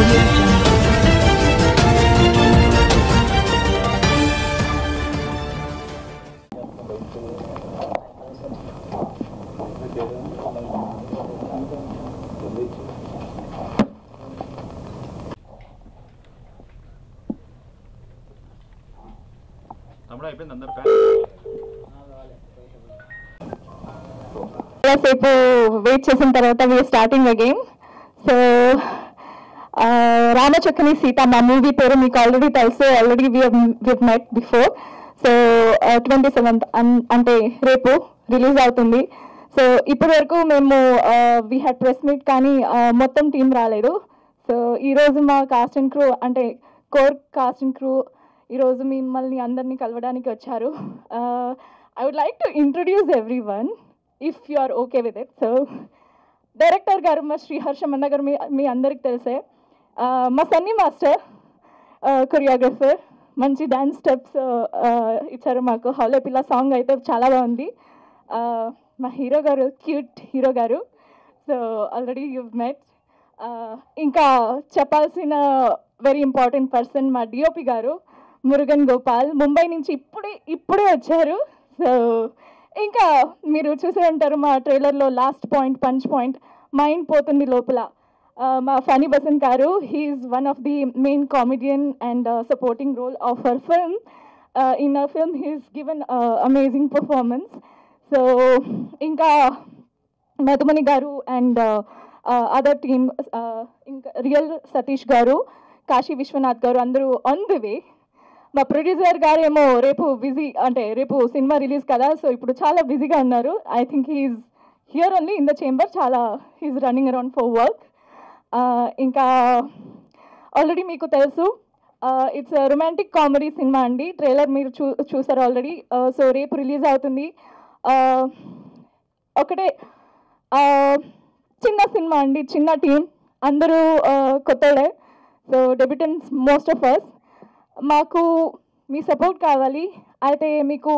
Audio Jungle. తమ్ముడు అయిపోయింది అందరు సేపు వెయిట్ చేసిన తర్వాత we're starting again so Ramachakkani Seetha మా మూవీ పేరు మీకు ఆల్రెడీ తెలుసు already we met before so twenty seventh అంటే రేపు రిలీజ్ అవుతుంది సో ఇప్పటి వరకు మేము వీ హ్యాడ్ ప్రెస్ మీట్ కానీ uh, మొత్తం టీం రాలేదు సో ఈరోజు మా కాస్ట్ అండ్ క్రూ అంటే కోర్ కాస్ట్ అండ్ క్రూ ఈరోజు మిమ్మల్ని అందరినీ కలవడానికి వచ్చారు I would like to introduce everyone if you are okay with it so director గారు మా శ్రీ హర్షమన్న గారు మీ మీ అందరికి తెలిసే ఆ, మా సన్నీ మాస్టర్ కొరియోగ్రఫర్ మంచి డ్యాన్స్ స్టెప్స్ ఇచ్చారు మాకు హౌలే పిల్ల సాంగ్ అయితే చాలా బాగుంది ఆ, మా హీరో గారు క్యూట్ హీరో గారు సో ఆల్రెడీ యూ మెట్ ఇంకా చెప్పాల్సిన వెరీ ఇంపార్టెంట్ పర్సన్ మా డిఓపి గారు మురుగన్ గోపాల్ ముంబై నుంచి ఇప్పుడే ఇప్పుడే వచ్చారు సో ఇంకా మీరు చూసే ఉంటారు మా ట్రైలర్లో last point punch point mind పోతుంది లోపల ఆ, మా ఫనీ బసన్ గారు he's one of the main comedian and supporting role of our film in a film he's given amazing performance so ఇంకా మధుమణి గారు అండ్ అదర్ టీమ్ ఇంకా రియల్ సతీష్ గారు కాశీ విశ్వనాథ్ గారు అందరూ ఆన్ ది వే మా ప్రొడ్యూసర్ గారు ఏమో రేపు బిజీ అంటే రేపు సినిమా రిలీజ్ కదా సో ఇప్పుడు చాలా బిజీగా ఉన్నారు I think he's here only in the chamber చాలా he's running around for work ఇంకా ఆల్రెడీ మీకు తెలుసు ఇట్స్ రొమాంటిక్ కామెడీ సినిమా అండి ట్రైలర్ మీరు చూ చూసారు ఆల్రెడీ సో రేపు రిలీజ్ అవుతుంది Uh, ఒకటే ఆ, చిన్న సినిమా అండి చిన్న టీం అందరూ ఆ, కొత్తడే so debutants most of us మాకు మీ సపోర్ట్ కావాలి అయితే మీకు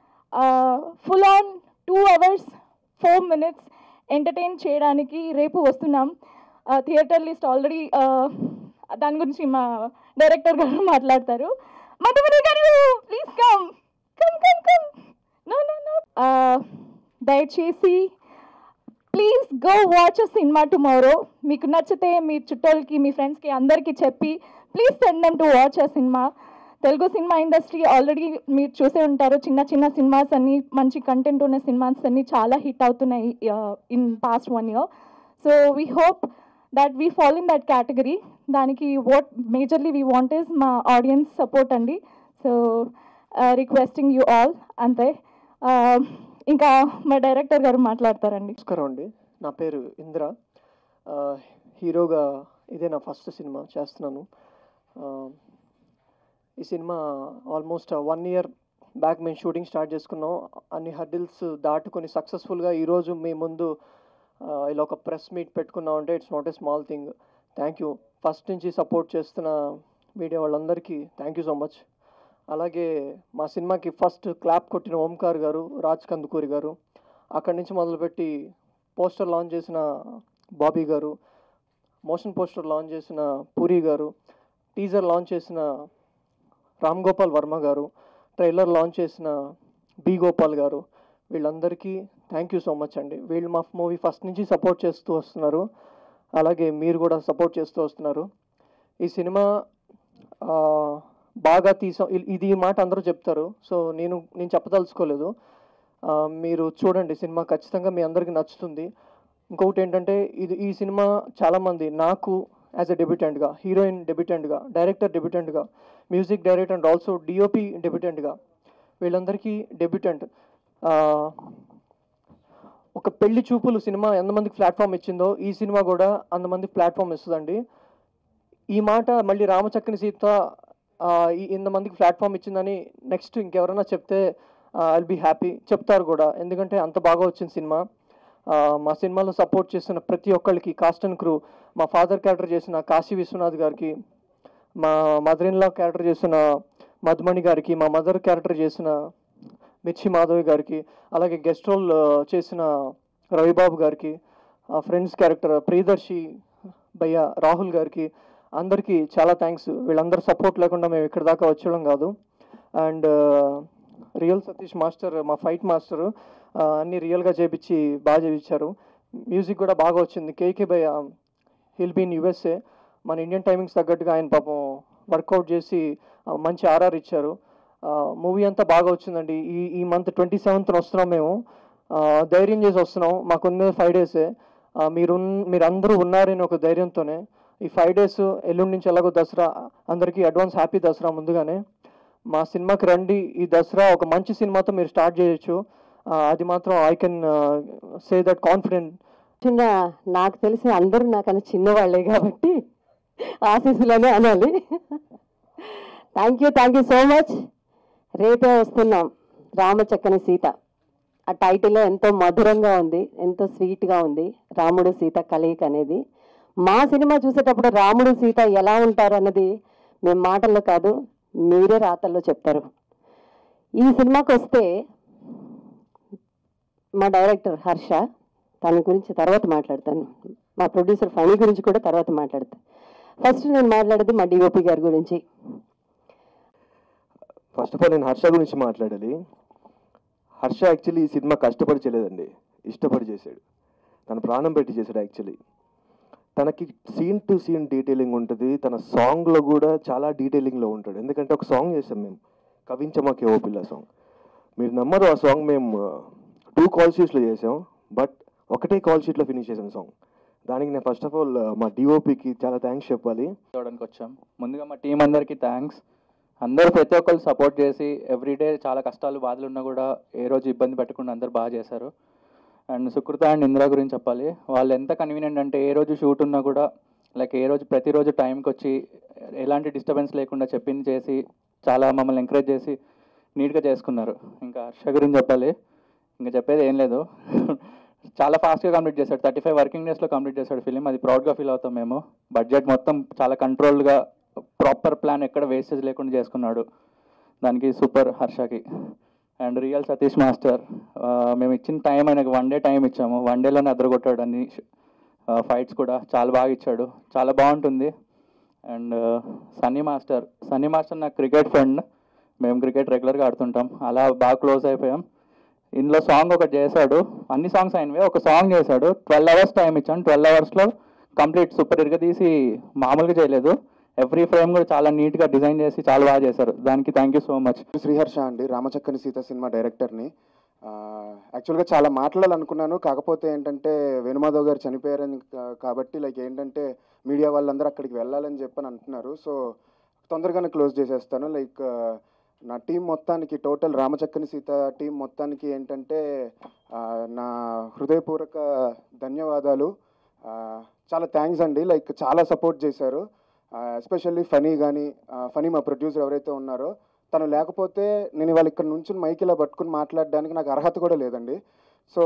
full on two hours four minutes entertain చేయడానికి రేపు వస్తున్నాం థియేటర్ లిస్ట్ ఆల్రెడీ దాని గురించి మా డైరెక్టర్ గారు మాట్లాడతారు మధుమణి గారు please come come come come no no no దయచేసి ప్లీజ్ గో వాచ్ అ సినిమా టుమారో మీకు నచ్చితే మీ చుట్టాలకి మీ ఫ్రెండ్స్కి అందరికీ చెప్పి please send them to watch a సినిమా తెలుగు సినిమా ఇండస్ట్రీ ఆల్రెడీ మీరు చూసే ఉంటారు చిన్న చిన్న సినిమాస్ అన్ని మంచి కంటెంట్ ఉన్న సినిమాస్ అన్ని చాలా హిట్ అవుతున్నాయి in past one year so we hope that we follow in that category దానికి what majorly we want is మా ఆడియన్స్ సపోర్ట్ అండి సో రిక్వెస్టింగ్ యూ ఆల్ అంతే Uh, ఇంకా మా డైరెక్టర్ గారు మాట్లాడతారండి నమస్కారం అండి నా పేరు ఇంద్ర ఆ, హీరోగా ఇదే నా ఫస్ట్ సినిమా చేస్తున్నాను ఆ, ఈ సినిమా ఆల్మోస్ట్ వన్ ఇయర్ బ్యాక్ మేము షూటింగ్ స్టార్ట్ చేసుకున్నాం అన్ని హర్డిల్స్ దాటుకొని సక్సెస్ఫుల్గా ఈరోజు మీ ముందు ఆ, ఇలా ఒక ప్రెస్ మీట్ పెట్టుకున్నాం అంటే it's not a small thing thank you first నుంచి సపోర్ట్ చేస్తున్న మీడియా వాళ్ళందరికీ థ్యాంక్ యూ సో మచ్ అలాగే మా సినిమాకి ఫస్ట్ క్లాప్ కొట్టిన ఓంకార్ గారు రాజ్ కందుకూరి గారు అక్కడి నుంచి మొదలుపెట్టి పోస్టర్ లాంచ్ చేసిన బాబీ గారు మోషన్ పోస్టర్ లాంచ్ చేసిన పూరి గారు టీజర్ లాంచ్ చేసిన రామ్ గోపాల్ వర్మ గారు ట్రైలర్ లాంచ్ చేసిన బి గోపాల్ గారు వీళ్ళందరికీ థ్యాంక్ యూ సో మచ్ అండి వీళ్ళు మా మూవీ ఫస్ట్ నుంచి సపోర్ట్ చేస్తూ వస్తున్నారు అలాగే మీరు కూడా సపోర్ట్ చేస్తూ వస్తున్నారు ఈ సినిమా ఆ, బాగా తీసాం ఇ- ఇది ఈ మాట అందరూ చెప్తారు సో నేను నేను చెప్పదలుచుకోలేదు ఆ, మీరు చూడండి సినిమా ఖచ్చితంగా మీ అందరికీ నచ్చుతుంది ఇంకొకటి ఏంటంటే ఇది ఈ సినిమా చాలామంది నాకు యాజ్ ఎ డెబ్యూటెంట్గా హీరోయిన్ డెబ్యూటెంట్గా డైరెక్టర్ డెబ్యూటెంట్గా music director and also DOP డెబ్యూటెంట్గా వీళ్ళందరికీ డెబ్యూటెంట్ ఒక పెళ్లి చూపులు సినిమా ఎంతమందికి ప్లాట్ఫామ్ ఇచ్చిందో ఈ సినిమా కూడా అంతమంది ప్లాట్ఫామ్ ఇస్తుందండి ఈ మాట మళ్ళీ రామచక్కని సీత ఆ, ఈ ఇంతమందికి ప్లాట్ఫామ్ ఇచ్చిందని నెక్స్ట్ ఇంకెవరైనా చెప్తే ఐల్ బీ హ్యాపీ చెప్తారు కూడా ఎందుకంటే అంత బాగా వచ్చింది సినిమా ఆ, మా సినిమాలో సపోర్ట్ చేస్తున్న ప్రతి ఒక్కళ్ళకి కాస్ట్ అండ్ క్రూ మా ఫాదర్ క్యారెక్టర్ చేసిన కాశీ విశ్వనాథ్ గారికి మా మదర్ ఇన్ లా క్యారెక్టర్ చేసిన మధుమణి గారికి మా మదర్ క్యారెక్టర్ చేసిన మిర్చి మాధవి గారికి అలాగే గెస్ట్ రోల్ చేసిన రవిబాబు గారికి ఫ్రెండ్స్ క్యారెక్టర్ ప్రియదర్శి భయ్య రాహుల్ గారికి అందరికీ చాలా థ్యాంక్స్ వీళ్ళందరూ సపోర్ట్ లేకుండా మేము ఇక్కడ దాకా వచ్చేయడం కాదు అండ్ రియల్ సతీష్ మాస్టర్ మా ఫైట్ మాస్టర్ అన్ని రియల్గా చేపించి బాగా చేయించారు మ్యూజిక్ కూడా బాగా వచ్చింది కేకే బై హిల్ బీన్ యుఎస్ఏ మన ఇండియన్ టైమింగ్స్ తగ్గట్టుగా ఆయన పాపం వర్కౌట్ చేసి ఆ, మంచి ఆర్ఆర్ ఇచ్చారు మూవీ అంతా బాగా వచ్చిందండి ఈ ఈ మంత్ ట్వంటీ సెవెంత్ వస్తున్నాం మేము ఆ, ధైర్యం చేసి వస్తున్నాం మాకున్న ఫైవ్ డేసే మీరు మీరు అందరూ ఉన్నారని ఒక ధైర్యంతోనే ఈ ఫైవ్ డేస్ ఎల్లుండి నుంచి ఎలాగో దసరా అందరికీ అడ్వాన్స్ హ్యాపీ దసరా ముందుగానే మా సినిమాకి రండి ఈ దసరా ఒక మంచి సినిమాతో మీరు స్టార్ట్ చేయొచ్చు ఆ, అది మాత్రం I can say that confident ముఖ్యంగా నాకు తెలిసి అందరూ నాకన్నా చిన్నవాళ్లే కాబట్టి ఆశీస్సులనే అనాలి thank you thank you so much రేపే వస్తున్నాం రామచక్కని సీత ఆ టైటిల్ ఎంతో మధురంగా ఉంది ఎంతో స్వీట్గా ఉంది రాముడు సీత కలయిక అనేది మా సినిమా చూసేటప్పుడు రాముడు సీత ఎలా ఉంటారు అన్నది మేము మాటల్లో కాదు మీరే రాతల్లో చెప్తారు ఈ సినిమాకి వస్తే మా డైరెక్టర్ హర్ష తన గురించి తర్వాత మాట్లాడతాను మా ప్రొడ్యూసర్ ఫణి గురించి కూడా తర్వాత మాట్లాడతాను ఫస్ట్ నేను మాట్లాడేది మా డిఓపి గారి గురించి ఫస్ట్ ఆఫ్ ఆల్ నేను హర్ష గురించి మాట్లాడాలి హర్ష యాక్చువల్లీ ఈ సినిమా కష్టపడి చేయలేదండి ఇష్టపడి చేశాడు తన ప్రాణం పెట్టి చేశాడు యాక్చువల్లీ తనకి సీన్ టు సీన్ డీటెయిలింగ్ ఉంటుంది తన సాంగ్లో కూడా చాలా డీటెయిలింగ్లో ఉంటాడు ఎందుకంటే ఒక సాంగ్ చేసాం మేము కవించమాకే ఓ పిల్ల సాంగ్ మీరు నమ్మరు ఆ సాంగ్ మేము టూ కాల్ షీట్స్లో చేసాం బట్ ఒకటే కాల్ షీట్లో ఫినిష్ చేసాం సాంగ్ దానికి నేను ఫస్ట్ ఆఫ్ ఆల్ మా డిఓపికి చాలా థ్యాంక్స్ చెప్పాలి చూడడానికి వచ్చాం ముందుగా మా టీం అందరికీ థ్యాంక్స్ అందరూ ప్రతి ఒక్కరు సపోర్ట్ చేసి ఎవ్రీడే చాలా కష్టాలు బాధలు ఉన్నా కూడా ఏ రోజు ఇబ్బంది పెట్టకుండా అందరూ బాగా చేశారు అండ్ సుకృత అండ్ ఇందిరా గురించి చెప్పాలి వాళ్ళు ఎంత కన్వీనియంట్ అంటే ఏ రోజు షూట్ ఉన్నా కూడా లైక్ ఏ రోజు ప్రతిరోజు టైంకి వచ్చి ఎలాంటి డిస్టర్బెన్స్ లేకుండా చెప్పింది చేసి చాలా మమ్మల్ని ఎంకరేజ్ చేసి నీట్గా చేసుకున్నారు ఇంకా హర్ష గురించి చెప్పాలి ఇంకా చెప్పేది ఏం లేదు చాలా ఫాస్ట్గా కంప్లీట్ చేశాడు థర్టీ ఫైవ్ వర్కింగ్ డేస్లో కంప్లీట్ చేశాడు ఫిలిం అది ప్రౌడ్గా ఫీల్ అవుతాం మేము బడ్జెట్ మొత్తం చాలా కంట్రోల్డ్గా ప్రాపర్ ప్లాన్ ఎక్కడ వేస్టేజ్ లేకుండా చేసుకున్నాడు దానికి సూపర్ హర్షకి అండ్ రియల్ సతీష్ మాస్టర్ ఆ, మేము ఇచ్చిన టైం ఆయనకు వన్ డే టైం ఇచ్చాము వన్ డేలోనే అద్దరగొట్టాడు అన్ని ఫైట్స్ కూడా చాలా బాగా ఇచ్చాడు చాలా బాగుంటుంది and Sunny master Sunny master నాకు క్రికెట్ ఫ్రెండ్ మేము క్రికెట్ రెగ్యులర్గా ఆడుతుంటాం అలా బాగా క్లోజ్ అయిపోయాం ఇందులో సాంగ్ ఒకటి చేశాడు అన్ని సాంగ్స్ అయినవే ఒక సాంగ్ చేశాడు ట్వెల్వ్ అవర్స్ టైం ఇచ్చాను ట్వెల్వ్ అవర్స్లో కంప్లీట్ సూపర్ తీసి మామూలుగా చేయలేదు ఎవ్రీ ఫ్రేమ్ కూడా చాలా నీట్గా డిజైన్ చేసి చాలా బాగా చేశారు దానికి thank you so much Sriharsha అండి రామచక్కని సీత సినిమా డైరెక్టర్ని ఆ, యాక్చువల్గా చాలా మాట్లాడాలనుకున్నాను కాకపోతే ఏంటంటే వేణుమాధవ్ గారు చనిపోయారని కా- కాబట్టి లైక్ ఏంటంటే మీడియా వాళ్ళందరూ అక్కడికి వెళ్ళాలని చెప్పని అంటున్నారు సో తొందరగానే క్లోజ్ చేసేస్తాను లైక్ ఆ, నా టీం మొత్తానికి టోటల్ రామచక్కని సీత టీం మొత్తానికి ఏంటంటే ఆ, నా హృదయపూర్వక ధన్యవాదాలు ఆ, చాలా థ్యాంక్స్ అండి లైక్ చాలా సపోర్ట్ చేశారు ఎస్పెషల్లీ ఫనీ కానీ ఫనీ మా ప్రొడ్యూసర్ ఎవరైతే ఉన్నారో తను లేకపోతే నేను ఇవాళ ఇక్కడ నుంచి మైక్ ఇలా పట్టుకుని మాట్లాడడానికి నాకు అర్హత కూడా లేదండి సో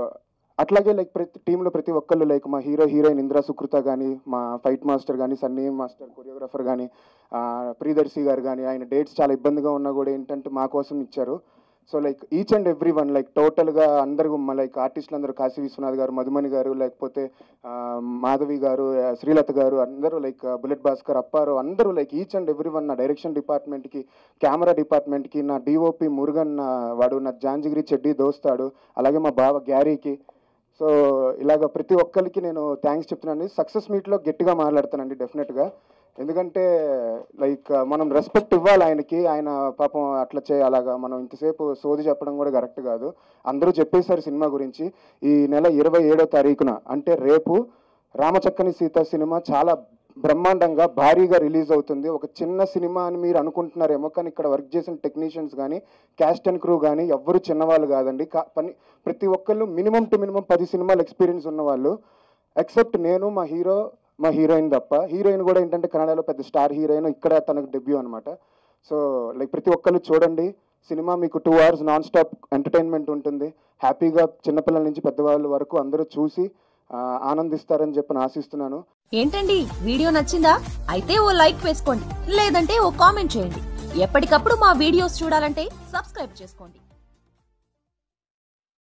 అట్లాగే లైక్ ప్రతి టీంలో ప్రతి ఒక్కళ్ళు లైక్ మా హీరో హీరోయిన్ ఇంద్రా సుకృత కానీ మా ఫైట్ మాస్టర్ కానీ సన్నీ మాస్టర్ కొరియోగ్రాఫర్ కానీ ప్రియదర్శి గారు కానీ ఆయన డేట్స్ చాలా ఇబ్బందిగా ఉన్నా కూడా ఏంటంటే మా కోసం ఇచ్చారు so like each and every one like టోటల్గా అందరూ లైక్ ఆర్టిస్టులు అందరూ కాశీ విశ్వనాథ్ గారు మధుమణి గారు లేకపోతే ఆ, మాధవి గారు ఆ, శ్రీలత గారు అందరూ లైక్ బుల్లెట్ భాస్కర్ అప్పారు అందరూ like each and every one నా డైరెక్షన్ డిపార్ట్మెంట్కి కెమెరా డిపార్ట్మెంట్కి నా డిఓపి మురుగన్ నా వాడు నా జాంజిగిరి చెడ్డి దోస్తాడు అలాగే మా బావ గ్యారీకి సో ఇలాగ ప్రతి ఒక్కరికి నేను థ్యాంక్స్ చెప్తున్నాను సక్సెస్ మీట్లో గట్టిగా మాట్లాడతానండి డెఫినెట్గా ఎందుకంటే లైక్ మనం రెస్పెక్ట్ ఇవ్వాలి ఆయనకి ఆయన పాపం అట్లా చే అలాగా మనం ఇంతసేపు సోది చెప్పడం కూడా కరెక్ట్ కాదు అందరూ చెప్పేశారు సినిమా గురించి ఈ నెల ఇరవై ఏడో తారీఖున అంటే రేపు రామచక్కని సీత సినిమా చాలా బ్రహ్మాండంగా భారీగా రిలీజ్ అవుతుంది ఒక చిన్న సినిమా అని మీరు అనుకుంటున్నారేమో కానీ ఇక్కడ వర్క్ చేసిన టెక్నీషియన్స్ కానీ క్యాస్ట్ అండ్ క్రూ కానీ ఎవ్వరు చిన్నవాళ్ళు కాదండి కా- పని ప్రతి ఒక్కళ్ళు మినిమం టు మినిమం పది సినిమాలు ఎక్స్పీరియన్స్ ఉన్నవాళ్ళు ఎక్సెప్ట్ నేను మా హీరో మా హీరోయిన్ తప్ప హీరోయిన్ కూడా ఏంటంటే కన్నడలో పెద్ద స్టార్ హీరోయిన్ ఇక్కడ తనకు డెబ్యూ అనమాట సో లైక్ ప్రతి ఒక్కళ్ళు చూడండి సినిమా మీకు two hours non stop entertainment ఉంటుంది హ్యాపీగా చిన్నపిల్లల నుంచి పెద్దవాళ్ళ వరకు అందరూ చూసి ఆ, ఆనందిస్తారని చెప్పి ఆశిస్తున్నాను ఏంటండి వీడియో నచ్చిందా అయితే ఓ లైక్ వేసుకోండి లేదంటే ఓ కామెంట్ చేయండి ఎప్పటికప్పుడు మా వీడియోస్ చూడాలంటే సబ్స్క్రైబ్ చేసుకోండి